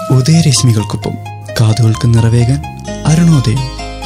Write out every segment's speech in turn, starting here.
ഉദയരശ്മികൾക്കൊപ്പം കാതുകൾക്ക് നിറവേകാൻ അരുണോദയം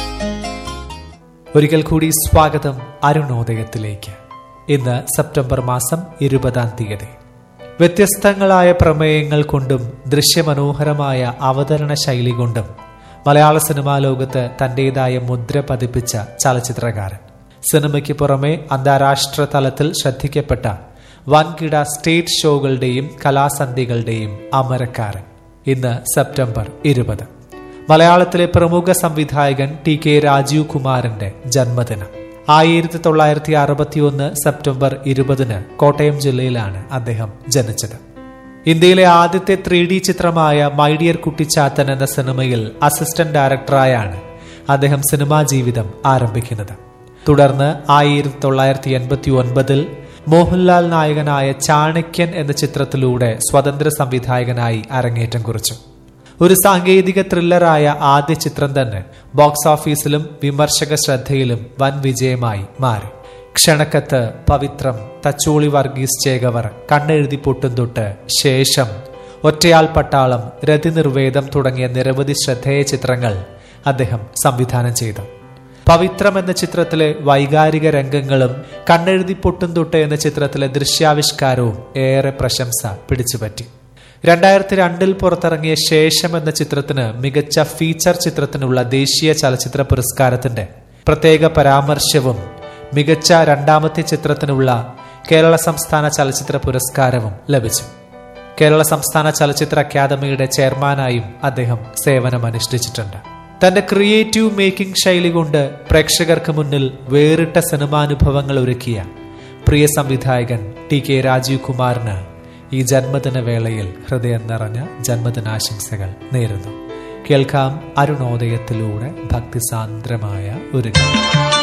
ഒരിക്കൽ കൂടി സ്വാഗതം അരുണോദയത്തിലേക്ക് ഇന്ന് സെപ്റ്റംബർ മാസം ഇരുപതാം തീയതി വ്യത്യസ്തങ്ങളായ പ്രമേയങ്ങൾ കൊണ്ടും ദൃശ്യമനോഹരമായ അവതരണ ശൈലി കൊണ്ടും മലയാള സിനിമാ ലോകത്ത് തന്റേതായ മുദ്ര പതിപ്പിച്ച ചലച്ചിത്രകാരൻ സിനിമയ്ക്ക് പുറമെ അന്താരാഷ്ട്ര തലത്തിൽ ശ്രദ്ധിക്കപ്പെട്ട വൻകിട സ്റ്റേറ്റ് ഷോകളുടെയും കലാസന്ധികളുടെയും അമരക്കാരൻ ഇന്ന് സെപ്റ്റംബർ ഇരുപത് മലയാളത്തിലെ പ്രമുഖ സംവിധായകൻ ടി കെ രാജീവ് കുമാറിന്റെ ജന്മദിനം ആയിരത്തി തൊള്ളായിരത്തി അറുപത്തിയൊന്ന് സെപ്റ്റംബർ ഇരുപതിന് കോട്ടയം ജില്ലയിലാണ് അദ്ദേഹം ജനിച്ചത് ഇന്ത്യയിലെ ആദ്യത്തെ ത്രീ ഡി ചിത്രമായ മൈ ഡിയർ കുട്ടിച്ചാത്തൻ എന്ന സിനിമയിൽ അസിസ്റ്റന്റ് ഡയറക്ടറായാണ് അദ്ദേഹം സിനിമാ ജീവിതം ആരംഭിക്കുന്നത് തുടർന്ന് ആയിരത്തി തൊള്ളായിരത്തി എൺപത്തി ഒൻപതിൽ മോഹൻലാൽ നായകനായ ചാണക്യൻ എന്ന ചിത്രത്തിലൂടെ സ്വതന്ത്ര സംവിധായകനായി അരങ്ങേറ്റം കുറിച്ചു ഒരു സാങ്കേതിക ത്രില്ലറായ ആദ്യ ചിത്രം തന്നെ ബോക്സ് ഓഫീസിലും വിമർശക ശ്രദ്ധയിലും വൻ വിജയമായി മാറി ക്ഷണക്കത്ത് പവിത്രം തച്ചോളി വർഗീസ് ചേകവർ കണ്ണെഴുതി പൊട്ടും തൊട്ട് ശേഷം ഒറ്റയാൾ പട്ടാളം രതിനിർവേദം തുടങ്ങിയ നിരവധി ശ്രദ്ധേയ ചിത്രങ്ങൾ അദ്ദേഹം സംവിധാനം ചെയ്തു പവിത്രം എന്ന ചിത്രത്തിലെ വൈകാരിക രംഗങ്ങളും കണ്ണെഴുതി പൊട്ടും തൊട്ട് എന്ന ചിത്രത്തിലെ ദൃശ്യാവിഷ്കാരവും ഏറെ പ്രശംസ പിടിച്ചുപറ്റി രണ്ടായിരത്തി രണ്ടിൽ പുറത്തിറങ്ങിയ ശേഷം എന്ന ചിത്രത്തിന് മികച്ച ഫീച്ചർ ചിത്രത്തിനുള്ള ദേശീയ ചലച്ചിത്ര പുരസ്കാരത്തിന്റെ പ്രത്യേക പരാമർശവും മികച്ച രണ്ടാമത്തെ ചിത്രത്തിനുള്ള കേരള സംസ്ഥാന ചലച്ചിത്ര പുരസ്കാരവും ലഭിച്ചു കേരള സംസ്ഥാന ചലച്ചിത്ര അക്കാദമിയുടെ ചെയർമാനായും അദ്ദേഹം സേവനമനുഷ്ഠിച്ചിട്ടുണ്ട് തന്റെ ക്രിയേറ്റീവ് മേക്കിംഗ് ശൈലി കൊണ്ട് പ്രേക്ഷകർക്ക് മുന്നിൽ വേറിട്ട സിനിമാനുഭവങ്ങൾ ഒരുക്കിയ പ്രിയ സംവിധായകൻ ടി കെ രാജീവ് കുമാറിന് ഈ ജന്മദിന വേളയിൽ ഹൃദയം നിറഞ്ഞ ജന്മദിനാശംസകൾ നേരുന്നു കേൾക്കാം അരുണോദയത്തിലൂടെ ഭക്തിസാന്ദ്രമായ ഒരു ഗാനം